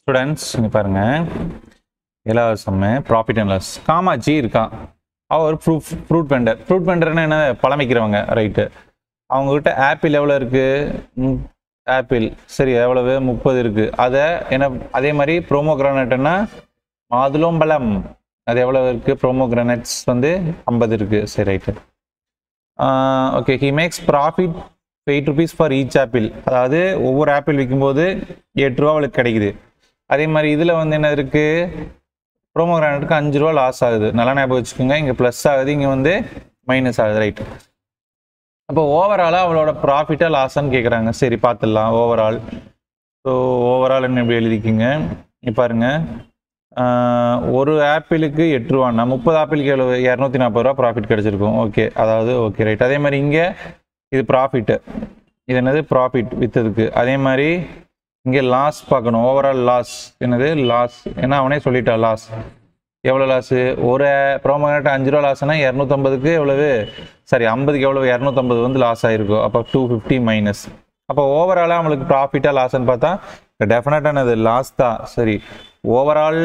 students இங்கே பாருங்க ஏழாவது செம்மு ப்ராஃபிட் அண்ட் லாஸ் காமாட்சி இருக்கான் அவர் ஃப்ரூட் ஃப்ரூட் வெண்டர் ஃப்ரூட் வெண்டர்னா என்ன பழம் விற்கிறவங்க ரைட்டு அவங்ககிட்ட ஆப்பிள் எவ்வளோ இருக்குது ஆப்பிள் சரி எவ்வளவு முப்பது இருக்குது அதை என்ன அதே மாதிரி ப்ரோமோ கிரானட்னா மாதுளம்பழம் அது எவ்வளோ இருக்குது ப்ரோமோ கிரானட்ஸ் வந்து ஐம்பது இருக்குது சரி right okay he makes profit eight rupees for each apple அதாவது ஒவ்வொரு ஆப்பிள் விற்கும்போது எட்டு ரூபா அவளுக்கு கிடைக்குது அதே மாதிரி இதில் வந்து என்ன இருக்குது ப்ரோமோ கிரானட்டுக்கு அஞ்சு ரூபா லாஸ் ஆகுது நல்லா ஞாபகம் வச்சுக்கோங்க இங்கே ப்ளஸ் ஆகுது இங்கே வந்து மைனஸ் ஆகுது ரைட் அப்போ ஓவராலாக அவளோட ப்ராஃபிட்டாக லாஸான்னு கேட்குறாங்க சரி பார்த்துடலாம் ஓவரால் ஸோ ஓவரால் என்ன இப்படி எழுதிக்கிங்க இங்க பாருங்க ஆஹ், ஒரு ஆப்பிளுக்கு எட்டு ரூபான்னா முப்பது ஆப்பிளுக்கு எவ்வளவு இரநூத்தி நாற்பது ரூபா ப்ராஃபிட் கிடைச்சிருக்கும் ஓகே அதாவது ஓகே ரைட் அதே மாதிரி இங்கே இது ப்ராஃபிட்டு இது என்னது ப்ராஃபிட் விற்றதுக்கு அதே மாதிரி இங்கே லாஸ் பார்க்கணும் ஓவரால் லாஸ் என்னது லாஸ் ஏன்னா அவனே சொல்லிட்டான் லாஸ் எவ்வளோ லாஸு ஒரு ப்ரோமோனேட் அஞ்சு ரூபா லாஸ்னா இரநூத்தம்பதுக்கு எவ்வளவு சாரி ஐம்பதுக்கு எவ்வளவு இரநூத்தம்பது வந்து லாஸ் ஆயிருக்கும் அப்போ டூ ஃபிஃப்டி மைனஸ் அப்போ ஓவராலாக நம்மளுக்கு ப்ராஃபிட்டாக லாஸ்ன்னு பார்த்தா டெஃபினட்டானது லாஸ் தான் சரி ஓவரால்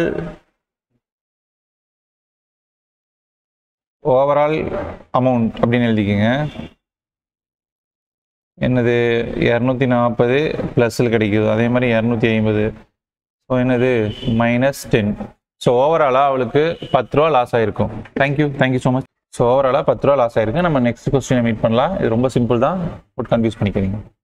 ஓவரால் அமௌண்ட் அப்படின்னு எழுதிக்கோங்க என்னது இரநூத்தி நாற்பது ப்ளஸில் கிடைக்குது அதே மாதிரி இரநூத்தி ஐம்பது ஸோ என்னது மைனஸ் டென் ஸோ ஓவராலாக அவளுக்கு பத்து ரூபா லாஸ் ஆயிருக்கும் thank you thank you so much so ஓவராலாக பத்து ரூபா லாஸ் ஆயிருக்கு நம்ம நெக்ஸ்ட் கொஸ்டினை மீட் பண்ணலாம் இது ரொம்ப சிம்பிள் தான் போட்டு கன்ஃபியூஸ் பண்ணிக்கிறீங்க